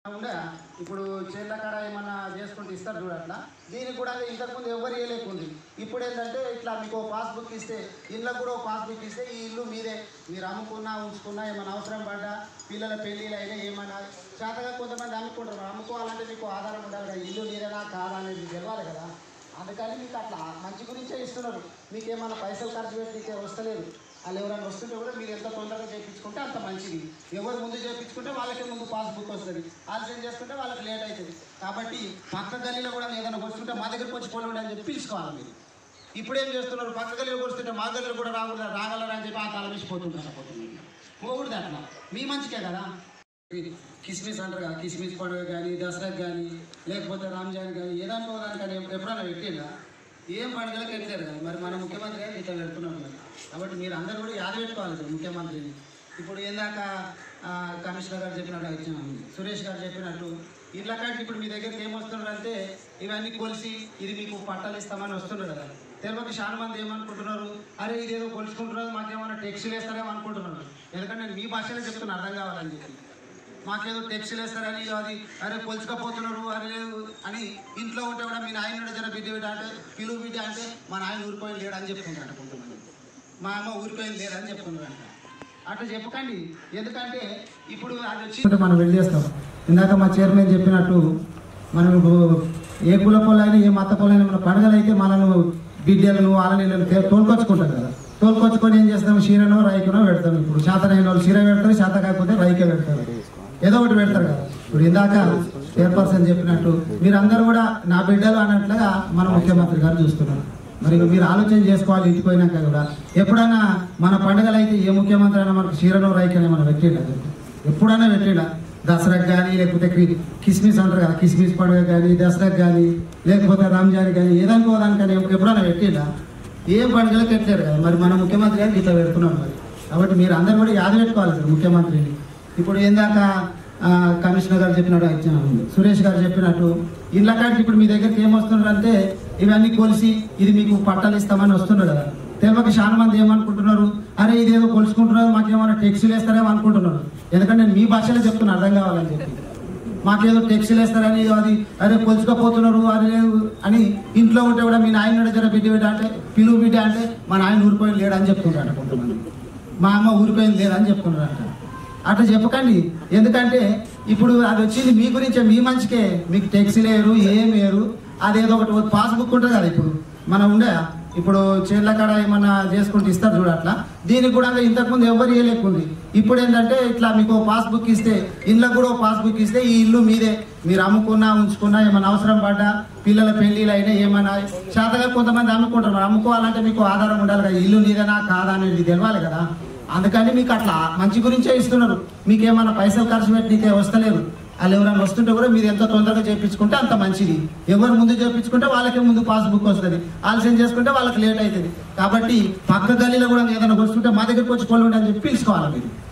ఉండే ఇప్పుడు చేళ్ళ కాడ ఏమన్నా చేసుకుంటే ఇస్తారు చూడట్లా దీనికి కూడా ఇంతకుముందు ఎవరు వేయలేకుంది ఇప్పుడు ఏంటంటే ఇట్లా మీకు పాస్బుక్ ఇస్తే ఇళ్ళకు కూడా పాస్బుక్ ఇస్తే ఈ ఇల్లు మీదే మీరు అమ్ముకున్నా ఉంచుకున్నా ఏమైనా అవసరం పడ్డా పిల్లల పెళ్ళిళ్ళు అయినా ఏమన్నా చేతగా కొంతమంది అమ్ముకుంటారు అమ్ముకోవాలంటే మీకు ఆధారం ఉండాలి కదా ఇల్లు మీరేనా కాదా అనేది తెలవాలి కదా అందుకని మీకు అట్లా మంచి గురించే ఇస్తున్నారు మీకు ఏమైనా పైసలు ఖర్చు పెట్టి వస్తలేదు వాళ్ళు ఎవరైనా వస్తుంటే కూడా మీరు ఎంత తొందరగా చేయించుకుంటే అంత మంచిది ఎవరు ముందు చేయించుకుంటే వాళ్ళకే ముందు పాస్బుక్ వస్తుంది ఆలస్యం చేసుకుంటే వాళ్ళకి లేట్ అవుతుంది కాబట్టి పక్క గల్లీలో కూడా ఏదైనా వస్తుంటే మా దగ్గరికి వచ్చి పోలండి అని చెప్పి పిలుచుకోవాలి మీరు ఇప్పుడు ఏం చేస్తున్నారు పక్క గల్లీలో వస్తుంటే మా గల్లీలో కూడా రాకూడదు రాగలరా అని చెప్పి ఆ తలవేసిపోతుంటారు పోతున్నారు పోకూడదు అట్లా మీ మంచికే కదా కిస్మిస్ అంటారు కదా కిస్మిస్ పండుగ కానీ దసరాకి కానీ లేకపోతే రంజాన్ కానీ ఏదానికో దానికని ఎప్పుడైనా పెట్టిందా ఏం పండుగలకు పెట్టారు కదా మరి మన ముఖ్యమంత్రి గారు ఇట్లా పెడుతున్నాం మరి కాబట్టి మీరు అందరూ కూడా యాద పెట్టుకోవాలి సార్ ముఖ్యమంత్రిని ఇప్పుడు ఏందాక ఆ, కమిషనర్ గారు చెప్పినట్టు ఇచ్చాను సురేష్ గారు చెప్పినట్టు ఇళ్ళ కాడికి ఇప్పుడు మీ దగ్గరికి ఏం వస్తున్నారు అంటే ఇవన్నీ కొలిసి ఇది మీకు పట్టాలు ఇస్తామని వస్తున్నారు కదా తెలియక చాలా మంది ఏమనుకుంటున్నారు అరే ఇదేదో కొలుచుకుంటున్నారు మాకేమైనా టెక్స్టులు వేస్తారేమో అనుకుంటున్నారు ఎందుకంటే నేను మీ భాషలో చెప్తున్నా అర్థం కావాలని చెప్పి మాకేదో టెక్స్టులు వేస్తారని అది అరే కొలుచుకపోతున్నారు అరే లేదు అని ఇంట్లో ఉంటే కూడా మీ నాయన జర బిడ్డ బిడ్డ అంటే పిలువు బిడ్డ అంటే మా నాయన ఊరిపోయి లేడు అని చెప్పుకుంటారు కొంతమంది మా అమ్మ ఊరిపోయింది లేడు అని చెప్పుకున్నారు అట్లా చెప్పకండి ఎందుకంటే ఇప్పుడు అది వచ్చి మనం వెళ్ళి చేస్తాం ఇందాక మా చైర్మన్ చెప్పినట్టు మనం ఇప్పుడు ఏ కుల పొలైనా ఏ మత పొలైనా మన పండుగలు అయితే మనను బిడ్డలను వాళ్ళని తోలుకొచ్చుకుంటాం కదా తోలుకొచ్చుకొని ఏం చేస్తాం చీరనో రైకునో పెడతాం ఇప్పుడు శాతనైన వాళ్ళు చీర పెడతారు శాత కాకపోతే రైకే పెడతారు ఏదో ఒకటి పెడతారు కదా ఇప్పుడు ఇందాక చైర్పర్సన్ చెప్పినట్టు మీరందరూ కూడా నా బిడ్డలు అన్నట్లుగా మన ముఖ్యమంత్రి గారు చూస్తున్నారు మరి మీరు ఆలోచన చేసుకోవాలి ఇంటికి పోయినాక కూడా ఎప్పుడైనా మన పండుగలు అయితే ఏ ముఖ్యమంత్రి అయినా మనకు చీరలో రైకని మనం పెట్టిండ ఎప్పుడైనా పెట్టిండ దసరాకు కానీ లేకపోతే క్రి- కిస్మిస్ అంటారు కదా కిస్మిస్ పండుగ కానీ దసరాకు కానీ లేకపోతే రంజాన్ కానీ ఏదానికో దానికని ఎప్పుడైనా పెట్టిండ ఏం పండుగలకు పెట్టారు కదా మరి మన ముఖ్యమంత్రి గారు ఇట్లా పెడుతున్నాం మరి కాబట్టి మీరు అందరూ కూడా యాద పెట్టుకోవాలి సార్ ముఖ్యమంత్రిని ఇప్పుడు ఏందాక ఆ, కమిషనర్ గారు చెప్పినట్టు ఇచ్చాను. సురేష్ గారు చెప్పినట్టు ఇళ్ళ కాడికి ఇప్పుడు మీ దగ్గరికి ఏం వస్తున్నారు అంటే ఇవన్నీ కొలిసి ఇది మీకు పట్టాలు ఇస్తామని వస్తున్నారు కదా తెలియక చాలా మంది ఏమనుకుంటున్నారు అరే ఇదేదో కొలుచుకుంటున్నారు మాకేమైనా టెక్స్టులు వేస్తారేమో అనుకుంటున్నారు ఎందుకంటే నేను మీ భాషలో చెప్తున్నా అర్థం కావాలని చెప్పి మాకేదో టెక్స్టులు వేస్తారని అది అరే కొలుచుకపోతున్నారు అది లేదు అని ఇంట్లో ఉంటే కూడా మీ నాయన జర బిడ్డ బిడ్డ అంటే పిలువు బిడ్డ అంటే మా నాయన ఊరిపోయింది లేడు అని చెప్తుంటారు కొంతమంది మా అమ్మ ఊరిపోయింది లేదని చెప్తున్నారంట అట్లా చెప్పకండి ఎందుకంటే ఇప్పుడు అది వచ్చింది మీ గురించే మీ మంచికే మీకు టెక్సీ లేరు ఏం లేరు అదేదో ఒకటి పాస్బుక్ ఉంటుంది కదా ఇప్పుడు మనం ఉండే ఇప్పుడు చేళ్ళ కాడ ఏమన్నా చేసుకుంటే ఇస్తారు చూడ అట్లా దీనికి కూడా ఇంతకుముందు ఎవరు ఇవ్వలేకుంది ఇప్పుడు ఏంటంటే ఇట్లా మీకు పాస్బుక్ ఇస్తే ఇళ్ళకు కూడా పాస్బుక్ ఇస్తే ఈ ఇల్లు మీదే మీరు అమ్ముకున్నా ఉంచుకున్నా ఏమైనా అవసరం పడ్డా పిల్లల పెళ్ళిళ్ళు అయినా ఏమైనా శాతగా కొంతమంది అమ్ముకుంటారు మరి అమ్ముకోవాలంటే మీకు ఆధారం ఉండాలి కదా ఇల్లు నీదేనా కాదా అనేది తెలవాలి కదా అందుకని మీకు అట్లా మంచి గురించే ఇస్తున్నారు మీకు ఏమైనా పైసలు ఖర్చు పెట్టికే వస్తలేరు వాళ్ళు ఎవరైనా వస్తుంటే కూడా మీరు ఎంత తొందరగా చేయించుకుంటే అంత మంచిది ఎవరు ముందు చేయించుకుంటే వాళ్ళకే ముందు పాస్బుక్ వస్తుంది ఆలస్యం చేసుకుంటే వాళ్ళకి లేట్ అవుతుంది కాబట్టి పక్క గల్లీలో కూడా ఏదైనా వస్తుంటే మా దగ్గరికి వచ్చి కొల్లుండి అని చెప్పి పిలుచుకోవాలి మీరు